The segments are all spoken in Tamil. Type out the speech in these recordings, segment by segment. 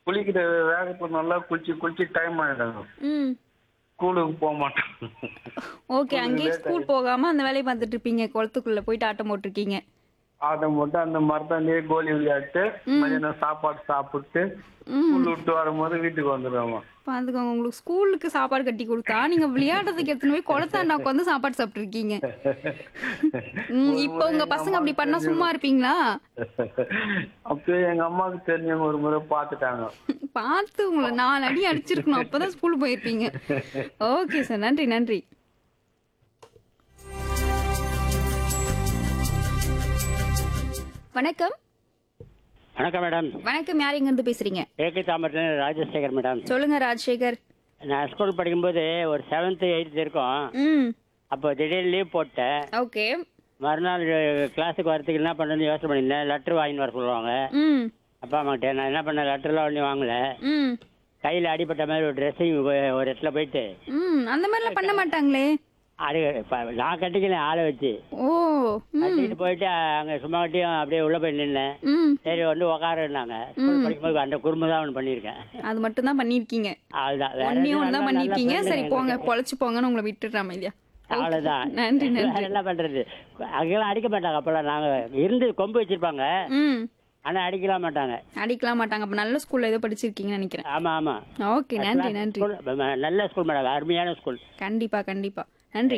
குளிக்கிற வேகத்துல நல்லா குளிச்சு குளிச்சு டைம் ஆயிடும் ம் ஸ்கூலுக்கு போக மாட்டோம் ஓகே அங்கேயே ஸ்கூல் போகாம அந்த வேலையை பார்த்துட்டு இருப்பீங்க குளத்துக்குள்ள போயிட்டு ஆட்டம் போட்டிருக்கீங்க அதை மட்டும் அந்த மரத்தாண்டியே கோலி விளையாட்டு மதியானம் சாப்பாடு சாப்பிட்டு ஸ்கூல் விட்டு வரும்போது வீட்டுக்கு வந்துடுவோம் பாத்துக்கோங்க உங்களுக்கு ஸ்கூலுக்கு சாப்பாடு கட்டி கொடுத்தா நீங்க விளையாடுறதுக்கு எடுத்துன்னு போய் குளத்தாண்டாக்கு வந்து சாப்பாடு சாப்பிட்டுருக்கீங்க ம், இப்போ உங்க பசங்க அப்படி பண்ணா சும்மா இருப்பீங்களா அப்பயே எங்க அம்மாவுக்கு தெரிஞ்சவங்க ஒரு முறை பார்த்துட்டாங்க பார்த்து உங்களை நாலு அடி அடிச்சிருக்கணும் அப்பதான் ஸ்கூல் போயிருப்பீங்க ஓகே சார் நன்றி நன்றி வணக்கம் வணக்கம் மேடம் வணக்கம் யார் எங்க இருந்து பேசுறீங்க ஏகே தாமரத்தில் ராஜசேகர் மேடம் சொல்லுங்க ராஜசேகர் நான் ஸ்கூல் படிக்கும்போது ஒரு செவன்த்து எயித்து இருக்கும் ம் அப்போ திடீர்னு லீவ் போட்டேன் ஓகே மறுநாள் கிளாஸுக்கு வரதுக்கு என்ன பண்ணுறது யோசனை பண்ணியிருந்தேன் லெட்ரு வாங்கின்னு வர சொல்லுவாங்க ம் அப்பா அம்மாக்கிட்ட நான் என்ன பண்ணேன் லெட்டர்லாம் ஒன்றும் வாங்கல ம் கையில் அடிப்பட்ட மாதிரி ஒரு ட்ரெஸ்ஸிங் ஒரு இடத்துல போயிட்டு ம் அந்த மாதிரிலாம் பண்ண மாட்டாங்களே அது ப- நான் கட்டிக்கலேன் ஆளை வச்சு ஓ ம் கட்டிட்டு போயிட்டு அங்கே சும்மா கட்டியும் அப்படியே உள்ளே போய் நின்னேன் ம் சரி வந்து உக்காருன்னாங்க ஸ்கூல் படிக்கும்போது அந்த குறும்பு தான் ஒன்று பண்ணியிருக்கேன் அது மட்டும் தான் பண்ணிருக்கீங்க அதுதான் வேற ஒன்னே எதுவும் ஒன்று தான் நல்லா- நல்லா பண்ணிருக்கீங்க friend சரி எனக்கு. போங்க பொழைச்சு போங்கன்னு உங்களை விட்டுடுறாம இல்லையா அவ்வளவுதான் நன்றி வேற நன்றி என்ன பண்றது அங்கெல்லாம் அடிக்க மாட்டாங்க அப்பெல்லாம் நாங்க இருந்து கொம்பு வச்சிருப்பாங்க ம் ஆனா அடிக்கலாம் மாட்டாங்க அடிக்கலாம் மாட்டாங்க அப்ப நல்ல ஸ்கூல்ல ஏதோ படிச்சிருக்கீங்கன்னு நினைக்கிறேன் ஆமா ஆமா ஓகே நன்றி நன்றி ஸ்கூல் ம- நல்ல ஸ்கூல் மேடம் அருமையான ஸ்கூல் கண்டிப்பா கண்டிப்பா நன்றி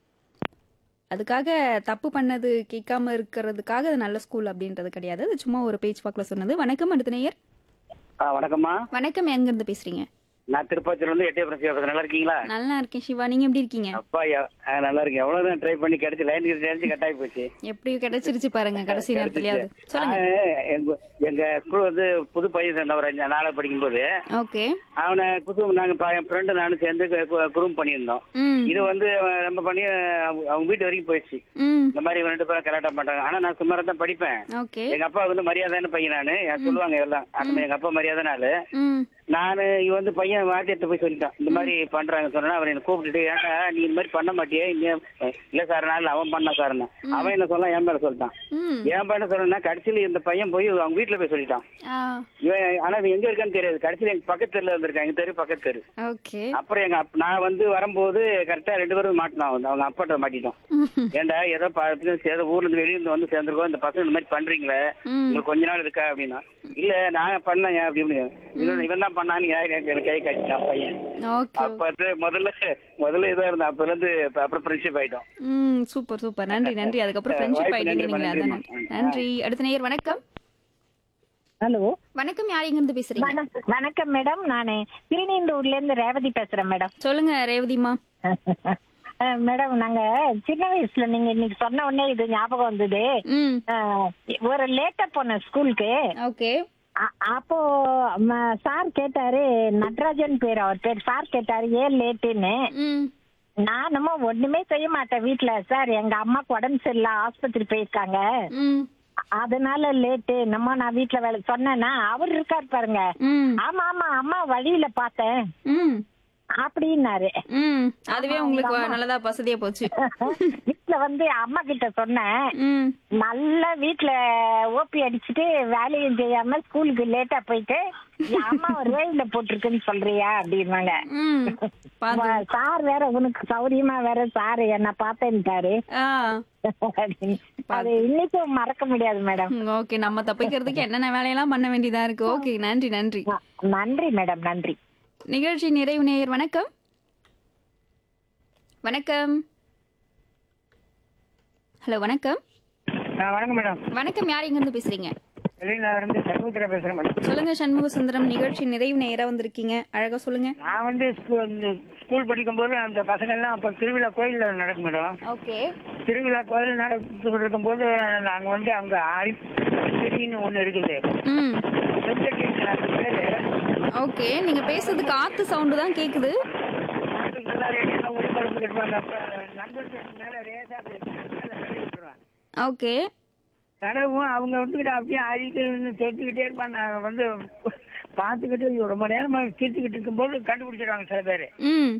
அதுக்காக தப்பு பண்ணது கேட்காம இருக்கிறதுக்காக அது நல்ல ஸ்கூல் அப்படின்றது கிடையாது அது சும்மா ஒரு பேச்சு வாக்குல சொன்னது வணக்கம் அடுத்த நேயர் வணக்கம்மா வணக்கம் எங்க இருந்து பேசுறீங்க நான் திருப்பத்தூர்ல இருந்து எட்டயபுரம் சிவபுரம் நல்லா இருக்கீங்களா நல்லா இருக்கேன் சிவா நீங்க எப்படி இருக்கீங்க அப்பா எ- ஆ, நல்லா இருக்கேன் எவ்வளவுதான் ட்ரை பண்ணி கிடைச்சு லைன் கிடைச்சு கட் ஆகி போச்சு எப்படியும் கிடைச்சிருச்சு பாருங்க கடைசி நேரத்துலயாவது சொல்லுங்க நான் எங்க எங்க ஸ்கூல் வந்து புது பையன் சேர்ந்த ஒரு அஞ்சு நாளாக படிக்கும்போது ஓகே அவனை புது நாங்க ப- என் ஃப்ரெண்டு நானும் சேர்ந்து குரூம் பண்ணியிருந்தோம் ம் இது வந்து அவன் நம்ம பண்ணி அவங்க அவங்க வீட்டு வரைக்கும் போயிடுச்சு ம் இந்த மாதிரி இவன் ரெண்டு பேரும் கரெக்டா மாட்டாங்க ஆனா நான் சுமாரா தான் படிப்பேன் ஓகே எங்க அப்பா வந்து மரியாதைன்னு பையன் நானு எனக்கு சொல்லுவாங்க எல்லாம் அந்த எங்க அப்பா மரியாதை நாளு ம் நானு இவன் வந்து பையன் வாத்தியத்தை போய் சொல்லிட்டான் இந்த மாதிரி பண்றாங்க சொன்னா அவர் என்ன கூப்பிட்டுட்டு ஏன்டா நீ இந்த மாதிரி பண்ண மாட்டியே இன்னும் இல்ல சார் நாள் அவன் பண்ண சார்னு அவன் என்ன சொல்லலாம் என் மேல சொல்லிட்டான் ம் என் பையன் சொன்னா கடைசியில இந்த பையன் போய் அவங்க வீட்டுல போய் சொல்லிட்டான் ஆ இவன் ஆனா இவன் எங்க இருக்கான்னு தெரியாது கடைசியில எங்க பக்கத்து தெருல வந்திருக்கான் எங்க தெரு பக்கத்து தெரு ஓகே அப்புறம் எங்க அப்- நான் வந்து வரும்போது கரெக்டா ரெண்டு பேரும் மாட்டினோம் அவங்க- அவங்க அப்பாட்ட மாட்டிட்டோம் ஏன்டா ஏதோ பக்கத்துல சேர ஊர்ல இருந்து வெளிய இருந்து வந்து சேர்ந்துருக்கோம் இந்த பசங்க இந்த மாதிரி பண்றீங்களே ம் உங்களுக்கு கொஞ்ச நாள் இருக்கா அப்படின்னா இல்ல நான் பண்ணேன் அப்படின்னு இவன் இவன் தான் பண்ணான்னு எனக்கு எனக்கு கை காட்டிட்டான் பையன் ஓகே அப்ப வந்து முதல்ல முதல்ல இதா இருந்தா அப்ப இருந்து இப்ப அப்புறம் ஃப்ரெண்ட்ஷிப் ஆயிட்டோம் ம் சூப்பர் சூப்பர் நன்றி நன்றி அதுக்கப்புறம் ஃப்ரெண்ட்ஷிப் வாய்ப்பு ஆயிட்டீங்க நன்றி, அதானே நன்றி. நன்றி அடுத்த நேயர் வணக்கம் ஹலோ வணக்கம் யார் எங்க இருந்து பேசுறீங்க வணக்கம் வணக்கம் மேடம் நானு திருநீண்டூர்ல இருந்து ரேவதி பேசுறேன் மேடம் சொல்லுங்க ரேவதிமா அஹ், மேடம் நாங்க சின்ன வயசுல நீங்க இன்னைக்கு சொன்ன உடனே இது ஞாபகம் வந்தது ம் அஹ், ஒரு லேட்டா போனேன் ஸ்கூலுக்கு ஓகே அ- அப்போ ம- சார் கேட்டாரு நடராஜன் பேர் அவர் பேர் சார் கேட்டாரு ஏன் லேட்டுன்னு ம் நானும் ஒண்ணுமே செய்ய மாட்டேன் வீட்ல சார் எங்க அம்மாக்கு உடம்பு சரியில்லை ஆஸ்பத்திரி போயிருக்காங்க ம் அதனால லேட்டு நம்ம நான் வீட்ல வேலை சொன்னேன்னா அவர் இருக்காரு பாருங்க ம் ஆமா ஆமா அம்மா வழியில பார்த்தேன் ம் அப்படின்னாரு ம் அதுவே உங்களுக்கு நல்லதா வசதியா போச்சு வீட்ல வந்து அம்மா கிட்ட சொன்னேன் ம் நல்லா வீட்ல ஓபி அடிச்சுட்டு வேலையும் செய்யாம ஸ்கூலுக்கு லேட்டா போயிட்டு என் அம்மா ரேயில போட்டிருக்குன்னு சொல்றியா அப்படின்னாங்க ம் பாத்து சார் வேற உனக்கு சௌரியமா வேற சார் என்ன பார்த்தேன்ட்டாரு ஆ அது இன்னைக்கும் மறக்க முடியாது மேடம் ஓகே நம்ம தப்பிக்கிறதுக்கு என்னென்ன வேலையெல்லாம் பண்ண வேண்டியதா இருக்கு ஓகே நன்றி நன்றி நன்றி மேடம் நன்றி நிகழ்ச்சி நிறைவு நேயர் வணக்கம் வணக்கம் ஹலோ வணக்கம் வணக்கம் மேடம் வணக்கம் யார் எங்க இருந்து பேசுறீங்க வெளியில இருந்து சர்வத்திர பேசுறேன் மேடம் சொல்லுங்க சண்முக சுந்தரம் நிகழ்ச்சி நிறைவு நேரா வந்திருக்கீங்க அழகா சொல்லுங்க நான் வந்து ஸ்கூல் படிக்கும்போது அந்த பசங்க எல்லாம் அப்ப திருவிழா கோயில்ல நடக்கும் மேடம் ஓகே திருவிழா கோயில் நடந்துட்டு இருக்கும்போது நாங்க வந்து அங்க செடின்னு ஒண்ணு இருக்குது ம் வெங்கடேஷன் அது பேரு ஓகே நீங்க பேசுறது காத்து சவுண்டு தான் கேக்குது அதுக்கு நல்லா ரேடியோல ஒளிபரப்பு இருப்பாங்க அப்ப நண்பர்கள் மேல ரேசா அப்படி மேல தடவி விட்டுருவாங்க. ஓகே தடவும் அவங்க வந்துக்கிட்டு அப்படியே ஆடிட்டு சேர்த்துக்கிட்டே இருப்பாங்க நான் வந்து பார்த்துக்கிட்டு ரொம்ப நேரமா சிரிச்சுக்கிட்டு இருக்கும்போது கண்டுபிடிச்சிடுவாங்க சில பேர் ம்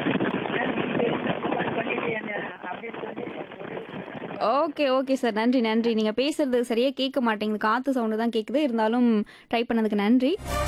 பண்ணிட்டு என்ன அப்படின்னு சொல்லி ஓகே ஓகே சார் நன்றி நன்றி நீங்க பேசுறது சரியா கேட்க மாட்டேங்குது காத்து சவுண்டு தான் கேக்குது இருந்தாலும் ட்ரை பண்ணதுக்கு நன்றி